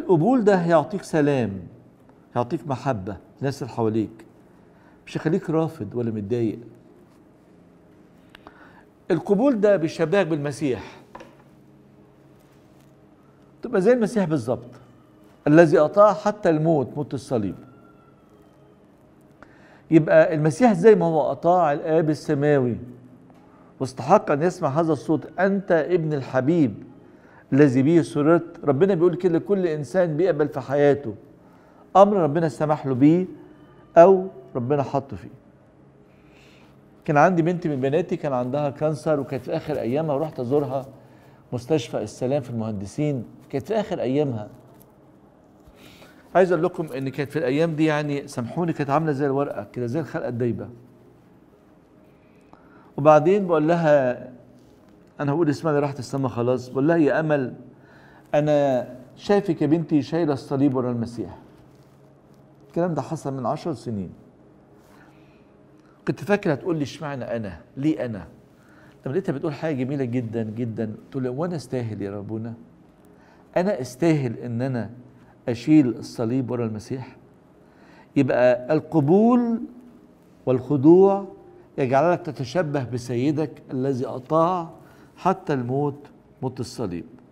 القبول ده هيعطيك سلام هيعطيك محبة الناس اللي حواليك مش هيخليك رافض ولا متضايق القبول ده بيشبهك بالمسيح تبقى زي المسيح بالظبط الذي أطاع حتى الموت موت الصليب يبقى المسيح زي ما هو أطاع الآب السماوي واستحق أن يسمع هذا الصوت أنت ابن الحبيب الذي به سررت ربنا بيقول كده لكل إنسان بيقبل في حياته أمر ربنا سمح له بيه أو ربنا حطه فيه كان عندي بنت من بناتي كان عندها كانسر وكانت في آخر أيامها ورحت أزورها مستشفى السلام في المهندسين كانت في آخر أيامها عايز اقول لكم ان كانت في الايام دي يعني سامحوني كانت عامله زي الورقه كده زي الخلقه الدايبه وبعدين بقول لها انا هقول اسمها اللي راحت السما خلاص بقول لها يا امل انا شايفك يا بنتي شايله الصليب ورا المسيح الكلام ده حصل من عشر سنين كنت فاكره هتقول لي اشمعنى انا ليه انا لما لقيتها بتقول حاجه جميله جدا جدا تقول لي وانا استاهل يا ربنا انا استاهل ان انا اشيل الصليب ورا المسيح يبقى القبول والخضوع يجعلك تتشبه بسيدك الذي اطاع حتى الموت موت الصليب